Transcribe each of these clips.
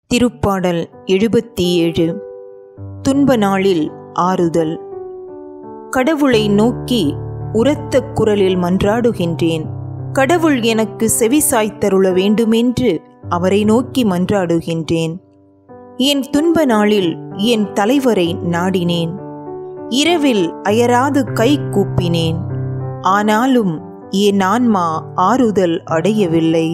திருப்பாடல் எழுபத்தி ஏழு துன்ப நாளில் ஆறுதல் கடவுளை நோக்கி உரத்த குரலில் மன்றாடுகின்றேன் கடவுள் எனக்கு செவிசாய்த்தருள வேண்டுமென்று அவரை நோக்கி மன்றாடுகின்றேன் என் துன்ப நாளில் என் தலைவரை நாடினேன் இரவில் அயராது கை கூப்பினேன் ஆனாலும் என் ஆன்மா ஆறுதல் அடையவில்லை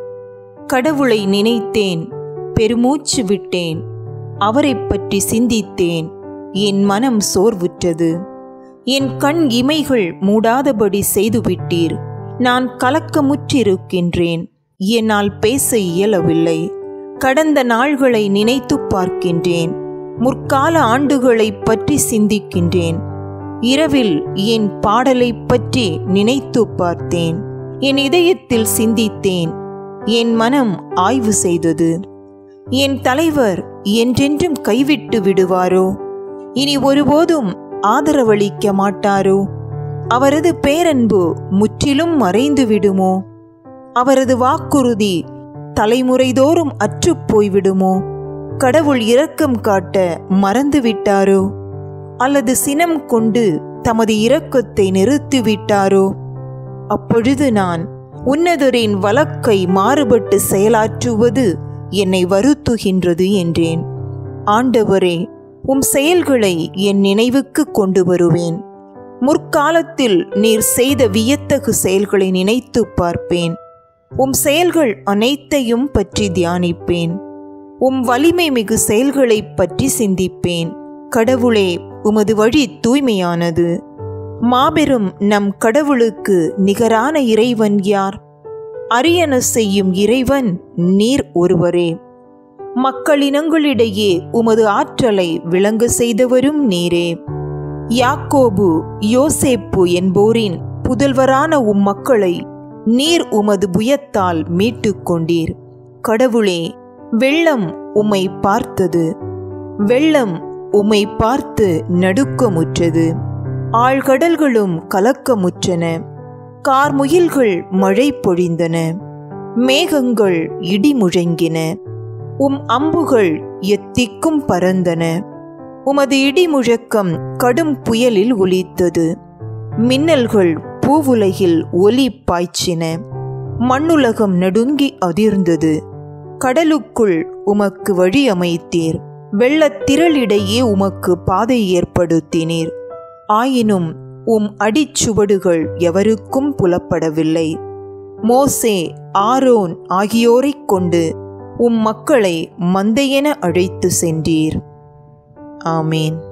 கடவுளை நினைத்தேன் பெருமூச்சு விட்டேன் அவரைப் பற்றி சிந்தித்தேன் என் மனம் சோர்வுற்றது என் கண் இமைகள் மூடாதபடி செய்துவிட்டீர் நான் கலக்கமுற்றிருக்கின்றேன் என்னால் பேச இயலவில்லை கடந்த நாள்களை நினைத்து பார்க்கின்றேன் முற்கால ஆண்டுகளைப் பற்றி சிந்திக்கின்றேன் இரவில் என் பாடலைப் பற்றி நினைத்து பார்த்தேன் என் இதயத்தில் சிந்தித்தேன் என் மனம் ஆய்வு செய்தது என் தலைவர் என்றென்றும் கைவிட்டு விடுவாரோ இனி ஒருபோதும் ஆதரவளிக்க மாட்டாரோ அவரது பேரன்பு முற்றிலும் மறைந்து விடுமோ அவரது வாக்குறுதி தலைமுறைதோறும் அற்றுப் போய்விடுமோ கடவுள் இரக்கம் காட்ட மறந்து விட்டாரோ அல்லது சினம் கொண்டு தமது இரக்கத்தை நிறுத்திவிட்டாரோ அப்பொழுது நான் உன்னதரின் வழக்கை மாறுபட்டு செயலாற்றுவது என்னை வருத்துகின்றது என்றேன் ஆண்டவரே உம் செயல்களை என் நினைவுக்கு கொண்டு வருவேன் முற்காலத்தில் நீர் செய்த வியத்தகு செயல்களை நினைத்து பார்ப்பேன் உம் செயல்கள் அனைத்தையும் பற்றி தியானிப்பேன் உம் வலிமை மிகு செயல்களைப் பற்றி சிந்திப்பேன் கடவுளே உமது வழி தூய்மையானது மாபெரும் நம் கடவுளுக்கு நிகரான இறைவன் யார் அரியன செய்யும் இறைவன் நீர் ஒருவரே மக்களினங்களிடையே உமது ஆற்றலை விளங்க செய்தவரும் நீரே யாக்கோபு யோசேப்பு என்போரின் புதல்வரான உம் மக்களை நீர் உமது புயத்தால் மீட்டு கொண்டீர் கடவுளே வெள்ளம் உம்மை பார்த்தது வெள்ளம் உம்மை பார்த்து நடுக்கமுற்றது ஆழ்கடல்களும் கலக்கமுற்றன கார்முகில்கள் மழை பொழிந்தன மேகங்கள் இடி முழங்கின உம் அம்புகள் எத்திக்கும் பறந்தன உமது இடி முழக்கம் கடும் புயலில் ஒலித்தது மின்னல்கள் பூவுலகில் ஒலி பாய்ச்சின மண்ணுலகம் நடுங்கி அதிர்ந்தது கடலுக்குள் உமக்கு வழி அமைத்தீர் வெள்ளத்திரளிடையே உமக்கு பாதை ஏற்படுத்தினீர் ஆயினும் உம் அடிச்சுவடுகள் எவருக்கும் புலப்படவில்லை மோசே ஆரோன் ஆகியோரைக் கொண்டு உம் மக்களை மந்தையென அழைத்து சென்றீர் ஆமேன்